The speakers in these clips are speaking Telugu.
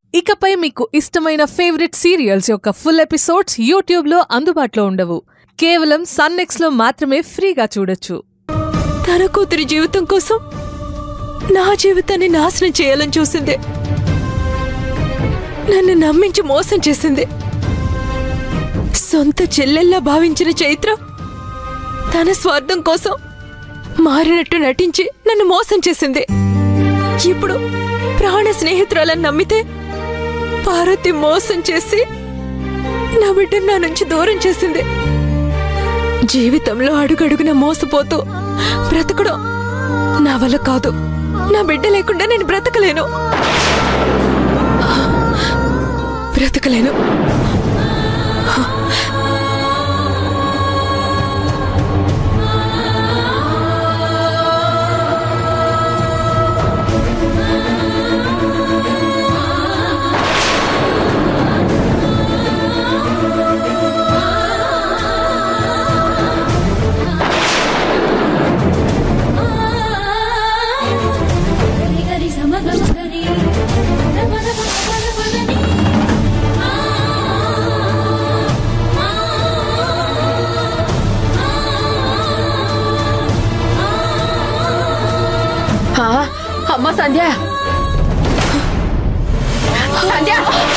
ఇకపై మీకు ఇష్టమైన ఫేవరెట్ సీరియల్స్ యొక్క ఫుల్ ఎపిసోడ్స్ యూట్యూబ్లో అందుబాటులో ఉండవు కేవలం సన్నెక్స్లో మాత్రమే ఫ్రీగా చూడొచ్చు తన కూతురి జీవితం కోసం నా జీవితాన్ని నాశనం చేయాలని చూసింది నన్ను నమ్మించి మోసం చేసింది సొంత చెల్లెల్లా భావించిన చైత్ర తన స్వార్థం కోసం మారినట్టు నటించి నన్ను మోసం చేసింది ఇప్పుడు ప్రాణ స్నేహితురాలని నమ్మితే పార్వతి మోసం చేసి నా బిడ్డను నా నుంచి దూరం చేసింది జీవితంలో అడుగడుగున మోసపోతూ బ్రతకడం నా వల్ల కాదు నా బిడ్డ లేకుండా నేను బ్రతకలేను బ్రతకలేను గరి గరి సమగమ గరి రమ రమ పద పదని ఆ ఆ, అమ్మ సంధ్య సంధ్య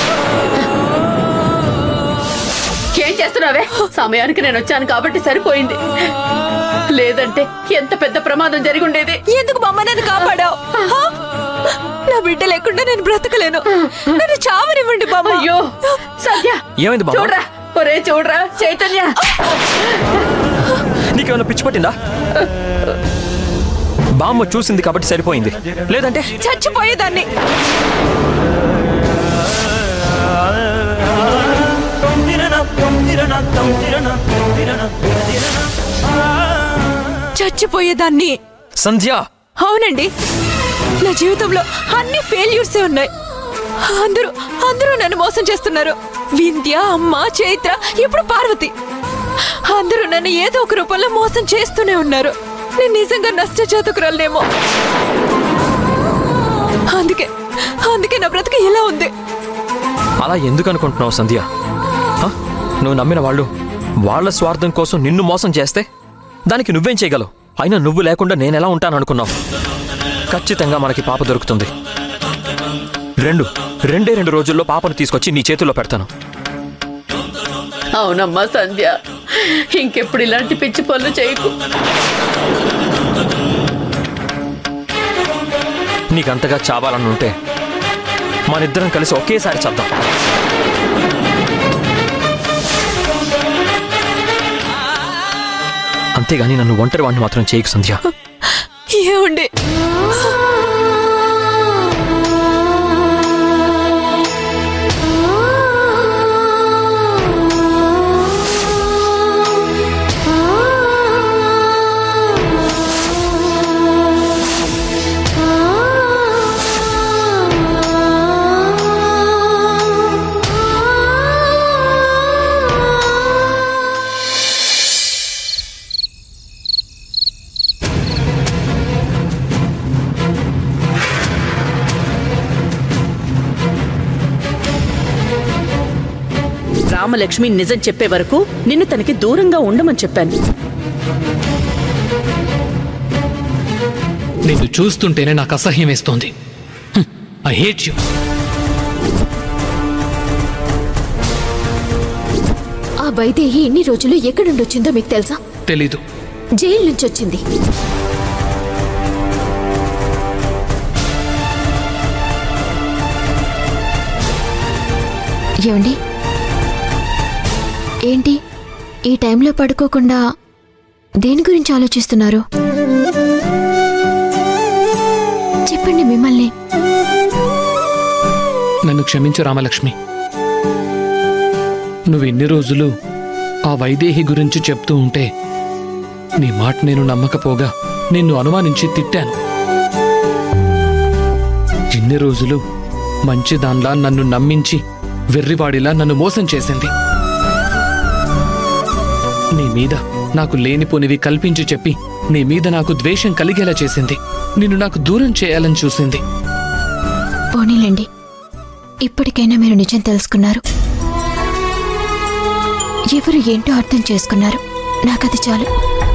ఏం చేస్తున్నావే సమయానికి నేను వచ్చాను కాబట్టి సరిపోయింది లేదంటే ఎంత పెద్ద ప్రమాదం జరిగి ఉండేది ఎందుకు మా అమ్మ నన్ను కాపాడావు హా? నా బిడ్డ లేకుండా నేను బ్రతకలేను నన్ను చావనివ్వండి బామ్మ అయ్యో సంధ్య ఏమైంది బామ్మ? చూడరా ఒరే చూడరా చైతన్య నీకేమైనా పిచ్చి పట్టిందా బామ్మ చూసింది కాబట్టి సరిపోయింది లేదంటే చచ్చిపోయేదాన్ని చచ్చిపోయేదాన్ని సంధ్య అవునండి నా జీవితంలో అన్ని ఫెయిల్యూర్సే ఉన్నాయి అందరూ అందరూ నన్ను మోసం చేస్తున్నారు వింధ్య అమ్మ చైత్ర ఇప్పుడు పార్వతి అందరూ నన్ను ఏదో ఒక రూపంలో మోసం చేస్తూనే ఉన్నారు నేను నిజంగా నష్ట చేతుకురాలేమో అందుకే అందుకే నా బ్రతుకు ఇలా ఉంది అలా ఎందుకు అనుకుంటున్నావు సంధ్య హ? నువ్వు నమ్మిన వాళ్ళు వాళ్ళ స్వార్థం కోసం నిన్ను మోసం చేస్తే దానికి నువ్వేం చేయగలవు అయినా నువ్వు లేకుండా నేను ఎలా ఉంటాను అనుకున్నావు ఖచ్చితంగా మనకి పాప దొరుకుతుంది రెండు రెండే రెండు రోజుల్లో పాపను తీసుకొచ్చి నీ చేతుల్లో పెడతాను అవునమ్మా సంధ్య ఇంకెప్పుడు ఇలాంటి పిచ్చి పనులు చేయకు నీకంతగా చావాలని ఉంటే మనిద్దరం కలిసి ఒకేసారి చేద్దాం అంతేగాని నన్ను ఒంటరి వాడిని మాత్రం చేయకు సంధ్య ఏమండి రామలక్ష్మి నిజం చెప్పే వరకు నిన్ను తనకి దూరంగా ఉండమని చెప్పాను నిన్ను చూస్తుంటేనే నాకు అసహ్యం వేస్తోంది ఐ హేట్ యు ఆ వైదేహి ఎన్ని రోజులు ఎక్కడుండొచ్చిందో మీకు తెలుసా తెలీదు జైలు నుంచి వచ్చింది ఏమండి ఏంటి ఈ టైంలో పడుకోకుండా దేని గురించి ఆలోచిస్తున్నారు చెప్పండి మిమ్మల్ని నన్ను క్షమించు రామలక్ష్మి నువ్వు ఎన్ని రోజులు ఆ వైదేహి గురించి చెప్తూ ఉంటే నీ మాట నేను నమ్మకపోగా నిన్ను అనుమానించి తిట్టాను ఇన్ని రోజులు మంచిదాన్లా నన్ను నమ్మించి వెర్రివాడిలా నన్ను మోసం చేసింది నీ మీద నాకు లేనిపోనివి కల్పించి చెప్పి నీ మీద నాకు ద్వేషం కలిగేలా చేసింది నిన్ను నాకు దూరం చేయాలని చూసింది పోనీలేండి ఇప్పటికైనా మీరు నిజం తెలుసుకున్నారు ఎవరు ఏంటో అర్థం చేసుకున్నారు నాకది చాలు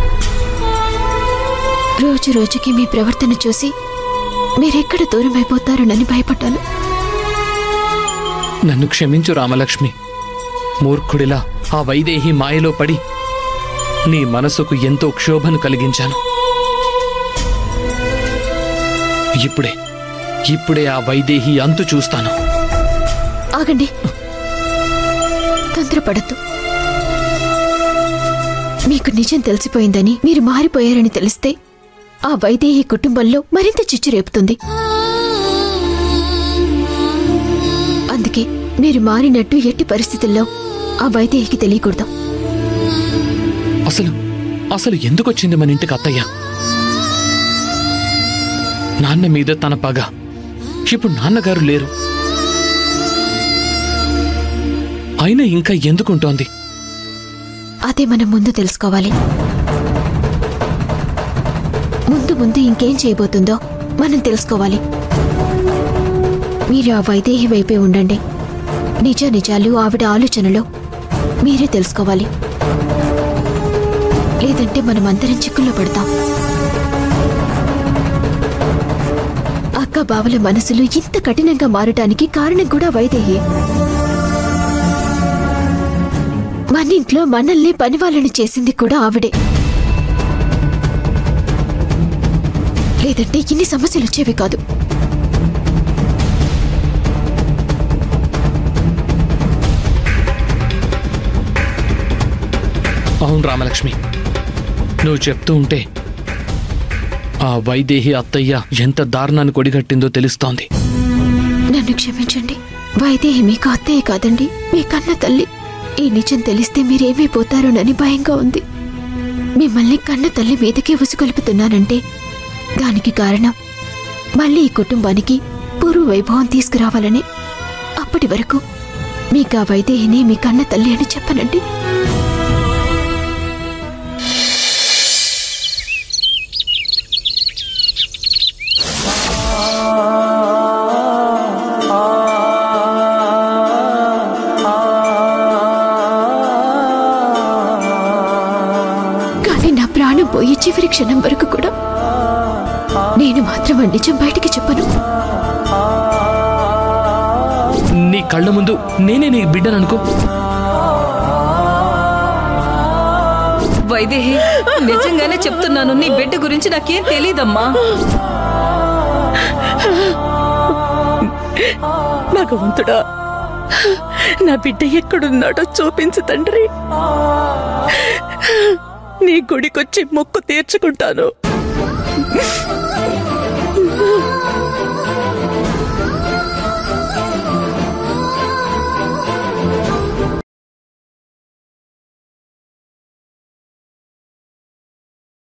రోజు రోజుకి మీ ప్రవర్తన చూసి మీరెక్కడ దూరం అయిపోతారోనని భయపడ్డాను నన్ను క్షమించు రామలక్ష్మి మూర్ఖుడిలా ఆ వైదేహి మాయలో పడి నీ మనసుకు ఎంతో క్షోభను కలిగించాను ఇప్పుడే ఇప్పుడే ఆ వైదేహి అంతు చూస్తాను ఆగండి తొందరపడద్దు మీకు నిజం తెలిసిపోయిందని మీరు మారిపోయారని తెలిస్తే ఆ వైదేహి కుటుంబంలో మరింత చిచ్చు రేపుతుంది అందుకే మీరు మారినట్టు ఎట్టి పరిస్థితుల్లో ఆ వైదేహికి తెలియకూడదు అసలు అసలు ఎందుకొచ్చింది మన ఇంటికి అత్తయ్య నాన్న మీద తన పగ ఇప్పుడు నాన్నగారు లేరు అయినా ఇంకా ఎందుకుంటోంది అదే మనం ముందు తెలుసుకోవాలి ముందు ముందు ఇంకేం చేయబోతుందో మనం తెలుసుకోవాలి మీరు ఆ వైదేహి వైపే ఉండండి నిజ నిజాలు ఆవిడ ఆలోచనలో మీరే తెలుసుకోవాలి లేదంటే మనం అందరం చిక్కుల్లో పడతాం అక్క బావల మనసులు ఇంత కఠినంగా మారటానికి కారణం కూడా వైదేహి మన ఇంట్లో మనల్ని పనివాళ్ళని చేసింది కూడా ఆవిడే లేదంటే ఇన్ని సమస్యలు వచ్చేవి కాదు అవును రామలక్ష్మి నువ్వు చెప్తూ ఉంటే ఆ వైదేహి అత్తయ్య ఎంత దారుణాన్ని కొడిగట్టిందో తెలుస్తోంది నన్ను క్షమించండి వైదేహి మీకు అత్తయ్య కాదండి మీ కన్న తల్లి ఈ నిజం తెలిస్తే మీరేమైపోతారోనని భయంగా ఉంది మిమ్మల్ని కన్న తల్లి మీదకే ఉసుగొలుపుతున్నానంటే దానికి కారణం మళ్ళీ ఈ కుటుంబానికి పూర్వ వైభవం తీసుకురావాలని అప్పటి వరకు మీకు ఆ వైదేహిని మీ కన్న తల్లి అని చెప్పనండి కానీ నా ప్రాణం పోయి చివరి క్షణం వరకు కూడా నేను మాత్రం ఆ నిజం బయటికి చెప్పను నీ కళ్ళ ముందు నేనే నీ బిడ్డననుకో వైదేహి నిజంగానే చెప్తున్నాను నీ బిడ్డ గురించి నాకేం తెలీదమ్మా భగవంతుడా నా బిడ్డ ఎక్కడున్నాడో చూపించు తండ్రి నీ గుడికొచ్చి మొక్కు తీర్చుకుంటాను